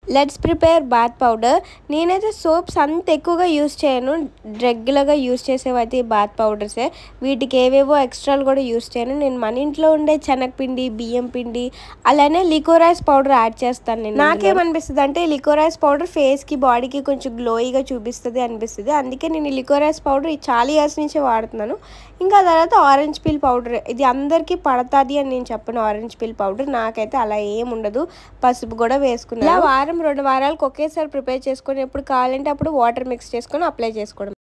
let's prepare bath powder నేనైతే soaps అంత ఎక్కువగా యూస్ చేయను రెగ్యులర్గా యూస్ చేసేవైతే ఈ బాత్ పౌడర్సే వీటికి ఏవేవో ఎక్స్ట్రాలు కూడా యూస్ చేయను నేను మన ఇంట్లో ఉండే శనగపిండి బియ్యం పిండి అలానే లికోరైస్ పౌడర్ యాడ్ చేస్తాను నేను నాకేమనిపిస్తుంది అంటే లికోరైస్ పౌడర్ ఫేస్కి బాడీకి కొంచెం గ్లోయిగా చూపిస్తుంది అనిపిస్తుంది అందుకే నేను లికోరైస్ పౌడర్ చాలా ఇయర్స్ నుంచి వాడుతున్నాను ఇంకా తర్వాత ఆరెంజ్ పీల్ పౌడర్ ఇది అందరికీ పడుతుంది అని నేను చెప్పను ఆరెంజ్ పీల్ పౌడర్ నాకైతే అలా ఏం ఉండదు పసుపు కూడా వేసుకున్నాను ఇలా వారం రెండు వారాలకు ఒకేసారి ప్రిపేర్ చేసుకొని ఎప్పుడు కావాలంటే అప్పుడు వాటర్ మిక్స్ చేసుకొని అప్లై చేసుకోవడం